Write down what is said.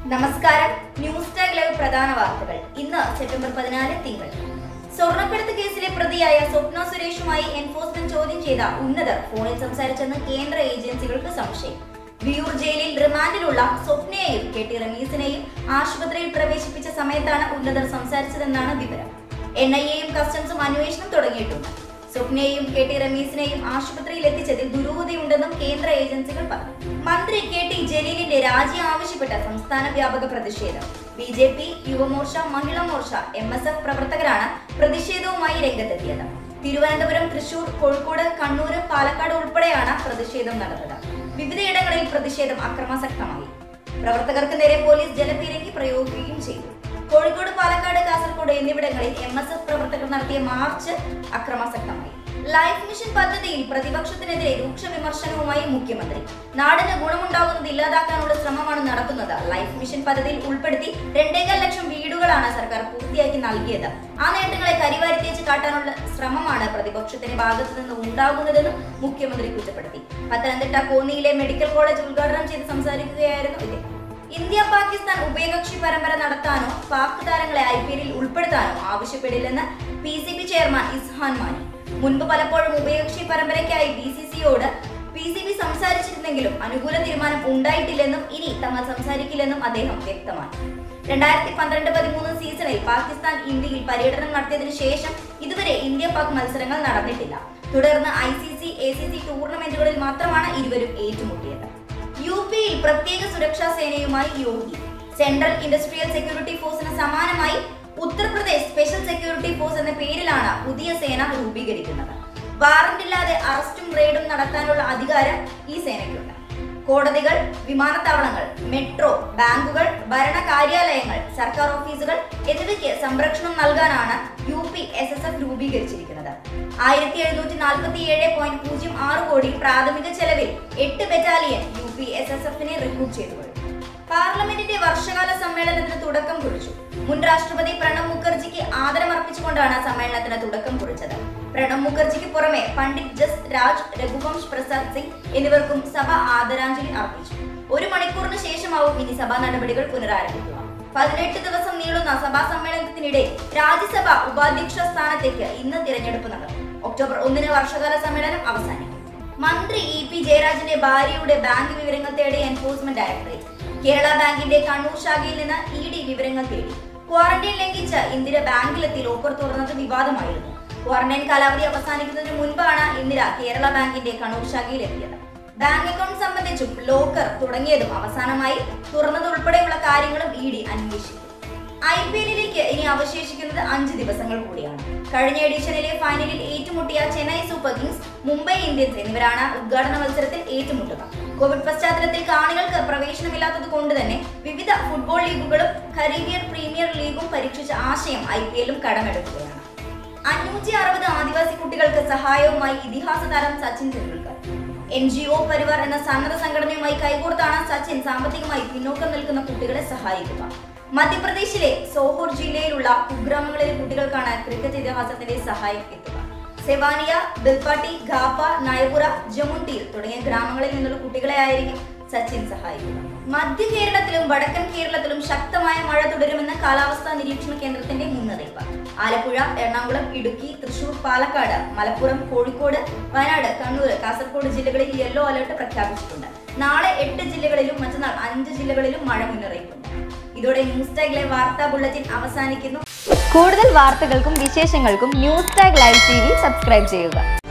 നമസ്കാരം news tag live പ്രധാന വാർത്തകൾ ഇന്ന് സെപ്റ്റംബർ പതിനാല് തിങ്കൾ സ്വർണ്ണക്കടത്ത് കേസിലെ പ്രതിയായ സ്വപ്ന സുരേഷുമായി എൻഫോഴ്സ്മെന്റ് ചോദ്യം ചെയ്ത ഉന്നതർ ഫോണിൽ സംസാരിച്ചെന്ന് കേന്ദ്ര ഏജൻസികൾക്ക് സംശയം വിയൂർ ജയിലിൽ റിമാൻഡിലുള്ള സ്വപ്നയെയും കെ ടി റമീസിനെയും ആശുപത്രിയിൽ പ്രവേശിപ്പിച്ച സമയത്താണ് ഉന്നതർ സംസാരിച്ചതെന്നാണ് വിവരം എൻ ഐ എയും കസ്റ്റംസും അന്വേഷണം തുടങ്ങിയിട്ടുണ്ട് സ്വപ്നയെയും കെ ടി റമീസിനെയും ആശുപത്രിയിൽ എത്തിച്ചതിൽ ദുരൂഹതയുണ്ടെന്നും കേന്ദ്ര ഏജൻസികൾ പറഞ്ഞു മന്ത്രി കെ ടി ജലീലിന്റെ രാജി ആവശ്യപ്പെട്ട സംസ്ഥാന വ്യാപക പ്രതിഷേധം B J P Yuvamorcha Mahila Morcha M S F പ്രവർത്തകരാണ് പ്രതിഷേധവുമായി രംഗത്തെത്തിയത് തിരുവനന്തപുരം തൃശൂർ കോഴിക്കോട് കണ്ണൂർ പാലക്കാട് ഉൾപ്പെടെയാണ് പ്രതിഷേധം നടന്നത് വിവിധയിടങ്ങളിൽ പ്രതിഷേധം അക്രമാസക്തമായി പ്രവർത്തകർക്ക് നേരെ പോലീസ് ജലപീരങ്കി പ്രയോഗിക്കുകയും ചെയ്തു കോഴിക്കോട് പാലക്കാട് കാസർഗോഡ് എന്നിവിടങ്ങളിൽ എം എസ് എഫ് പ്രവർത്തകർ നടത്തിയ മാർച്ച് അക്രമാസക്തമായി ലൈഫ് മിഷൻ പദ്ധതിയിൽ പ്രതിപക്ഷത്തിനെതിരെ രൂക്ഷ വിമർശനവുമായി മുഖ്യമന്ത്രി നാടിന് ഗുണമുണ്ടാകുന്നത് ഇല്ലാതാക്കാനുള്ള ശ്രമമാണ് നടത്തുന്നത് ലൈഫ് മിഷൻ പദ്ധതിയിൽ ഉൾപ്പെടുത്തി രണ്ടേകാൽ ലക്ഷം വീടുകളാണ് സർക്കാർ പൂർത്തിയാക്കി നൽകിയത് ആ നേട്ടങ്ങളെ കരിവാരിത്തേച്ച് കാട്ടാനുള്ള ശ്രമമാണ് പ്രതിപക്ഷത്തിന്റെ ഭാഗത്തു നിന്ന് ഉണ്ടാകുന്നതെന്നും മുഖ്യമന്ത്രി കുറ്റപ്പെടുത്തി പത്തനംതിട്ട കോന്നിയിലെ മെഡിക്കൽ കോളേജ് ഉദ്ഘാടനം ചെയ്ത് സംസാരിക്കുകയായിരുന്നു ഇദ്ദേഹം ഇന്ത്യ പാകിസ്ഥാൻ ഉഭയകക്ഷി പരമ്പര നടത്താനോ പാക് താരങ്ങളെ ഐ പി എല്ലിൽ ഉൾപ്പെടുത്താനോ ആവശ്യപ്പെടില്ലെന്ന് P C B chairman Ehsan Mani മുൻപ് പലപ്പോഴും ഉഭയകക്ഷി പരമ്പരയ്ക്കായി ബി സി സിയോട് പി സി ബി സംസാരിച്ചിരുന്നെങ്കിലും അനുകൂല തീരുമാനം ഉണ്ടായിട്ടില്ലെന്നും ഇനി തങ്ങൾ സംസാരിക്കില്ലെന്നും അദ്ദേഹം വ്യക്തമാക്കി രണ്ടായിരത്തി പന്ത്രണ്ട് പതിമൂന്ന് സീസണിൽ പാകിസ്ഥാൻ ഇന്ത്യയിൽ പര്യടനം നടത്തിയതിനു ശേഷം ഇതുവരെ ഇന്ത്യ പാക് മത്സരങ്ങൾ നടന്നിട്ടില്ല തുടർന്ന് I C C A C C ടൂർണമെന്റുകളിൽ മാത്രമാണ് ഇരുവരും ഏറ്റുമുട്ടിയത് യു പിയിൽ പ്രത്യേക സുരക്ഷാ സേനയുമായി യോഗി സെൻട്രൽ ഇൻഡസ്ട്രിയൽ സെക്യൂരിറ്റി ഫോഴ്സിന് സമാനമായി ഉത്തർപ്രദേശ് സ്പെഷ്യൽ സെക്യൂരിറ്റി ഫോഴ്സ് എന്ന പേരിലാണ് പുതിയ സേന രൂപീകരിക്കുന്നത് വാറന്റില്ലാതെ അറസ്റ്റും റെയ്ഡും നടത്താനുള്ള അധികാരം ഈ സേനയ്ക്കുണ്ട് കോടതികൾ വിമാനത്താവളങ്ങൾ മെട്രോ ബാങ്കുകൾ ഭരണ കാര്യാലയങ്ങൾ സർക്കാർ ഓഫീസുകൾ എന്നിവയ്ക്ക് സംരക്ഷണം നൽകാനാണ് U P S S F രൂപീകരിച്ചിരിക്കുന്നത് ആയിരത്തി എഴുന്നൂറ്റി നാൽപ്പത്തി ഏഴ് പോയിന്റ് പൂജ്യം ആറ് കോടി പ്രാഥമിക ചെലവിൽ എട്ട് battalion U P S S എഫിനെ റിക്രൂട്ട് ചെയ്തു കഴിഞ്ഞു പാർലമെന്റിന്റെ വർഷകാല സമ്മേളനത്തിന് തുടക്കം കുറിച്ചു മുൻ രാഷ്ട്രപതി പ്രണബ് മുഖർജിക്ക് ആദരമർപ്പിച്ചുകൊണ്ടാണ് സമ്മേളനത്തിന് തുടക്കം കുറിച്ചത് പ്രണബ് മുഖർജിക്ക് പുറമെ പണ്ഡിറ്റ് ജസ് രാജ് രഘുവംശ് പ്രസാദ് സിംഗ് എന്നിവർക്കും സഭ ആദരാഞ്ജലി അർപ്പിച്ചു ഒരു മണിക്കൂറിന് ശേഷമാവും ഇനി സഭാ നടപടികൾ പുനരാരംഭിക്കുക പതിനെട്ട് ദിവസം നീളുന്ന സഭാ സമ്മേളനത്തിനിടെ രാജ്യസഭ ഉപാധ്യക്ഷ സ്ഥാനത്തേക്ക് ഇന്ന് തിരഞ്ഞെടുപ്പ് നടക്കും ഒക്ടോബർ ഒന്നിന് വർഷകാല സമ്മേളനം അവസാനിക്കും മന്ത്രി ഇ പി ജയരാജന്റെ ഭാര്യയുടെ ബാങ്ക് വിവരങ്ങൾ തേടി എൻഫോഴ്സ്മെന്റ് ഡയറക്ടറേറ്റ് കേരള ബാങ്കിന്റെ കണ്ണൂർ ശാഖയിൽ നിന്ന് ഇ ഡി വിവരങ്ങൾ തേടി ക്വാറന്റൈൻ ലംഘിച്ച് ഇന്ദിര ബാങ്കിലെത്തി ലോക്കർ തുറന്നത് വിവാദമായിരുന്നു ക്വാറന്റൈൻ കാലാവധി അവസാനിക്കുന്നതിന് മുൻപാണ് ഇന്ദിര കേരള ബാങ്കിന്റെ കണ്ണൂർ ശാഖയിൽ എത്തിയത് ബാങ്ക് അക്കൗണ്ട് സംബന്ധിച്ചും ലോക്കർ തുടങ്ങിയതും അവസാനമായി തുറന്നത് ഉൾപ്പെടെയുള്ള കാര്യങ്ങളും ഇ ഡി അന്വേഷിക്കും ഐ പി എല്ലിലേക്ക് ഇനി അവശേഷിക്കുന്നത് അഞ്ച് ദിവസങ്ങൾ കൂടിയാണ് കഴിഞ്ഞ എഡിഷനിലെ ഫൈനലിൽ ഏറ്റുമുട്ടിയ Chennai super kings Mumbai Indians എന്നിവരാണ് ഉദ്ഘാടന മത്സരത്തിൽ ഏറ്റുമുട്ടുക കോവിഡ് പശ്ചാത്തലത്തിൽ കാണികൾക്ക് പ്രവേശനമില്ലാത്തത് കൊണ്ട് തന്നെ വിവിധ ഫുട്ബോൾ ലീഗുകളും കരീബിയൻ പ്രീമിയർ ലീഗും പരീക്ഷിച്ച ആശയം ഐ പി എല്ലും കടമെടുക്കുകയാണ് അഞ്ഞൂറ്റി അറുപത് ആദിവാസി കുട്ടികൾക്ക് സഹായവുമായി ഇതിഹാസ താരം Sachin Tendulkar N G O Parivaar എന്ന സന്നദ്ധ സംഘടനയുമായി കൈകോർത്താണ് സച്ചിൻ സാമ്പത്തികമായി പിന്നോക്കം നിൽക്കുന്ന കുട്ടികളെ സഹായിക്കുക മധ്യപ്രദേശിലെ സോഹോർ ജില്ലയിലുള്ള കുഗ്രാമങ്ങളിലെ കുട്ടികൾക്കാണ് ക്രിക്കറ്റ് ഇതിഹാസത്തിന്റെ സഹായം എത്തുക സെവാനിയ ബിൽപാട്ടി ഖാപ്പ നയപുര ജമുണ്ടീർ തുടങ്ങിയ ഗ്രാമങ്ങളിൽ നിന്നുള്ള കുട്ടികളെ ആയിരിക്കും സച്ചിൻ സഹായിക്കുക മധ്യ കേരളത്തിലും വടക്കൻ കേരളത്തിലും ശക്തമായ മഴ തുടരുമെന്ന് കാലാവസ്ഥാ നിരീക്ഷണ കേന്ദ്രത്തിന്റെ മുന്നറിയിപ്പ് ആലപ്പുഴ എറണാകുളം ഇടുക്കി തൃശൂർ പാലക്കാട് മലപ്പുറം കോഴിക്കോട് വയനാട് കണ്ണൂർ കാസർഗോഡ് ജില്ലകളിൽ യെല്ലോ അലർട്ട് പ്രഖ്യാപിച്ചിട്ടുണ്ട് നാളെ എട്ട് ജില്ലകളിലും മറ്റന്നാൾ അഞ്ച് ജില്ലകളിലും മഴ മുന്നറിയിപ്പുണ്ട് ഇതോടെ ന്യൂസ് ടാഗിലെ വാർത്താ ബുള്ളറ്റിൻ അവസാനിക്കുന്നു കൂടുതൽ വാർത്തകൾക്കും വിശേഷങ്ങൾക്കും news tag live T V subscribe ചെയ്യുക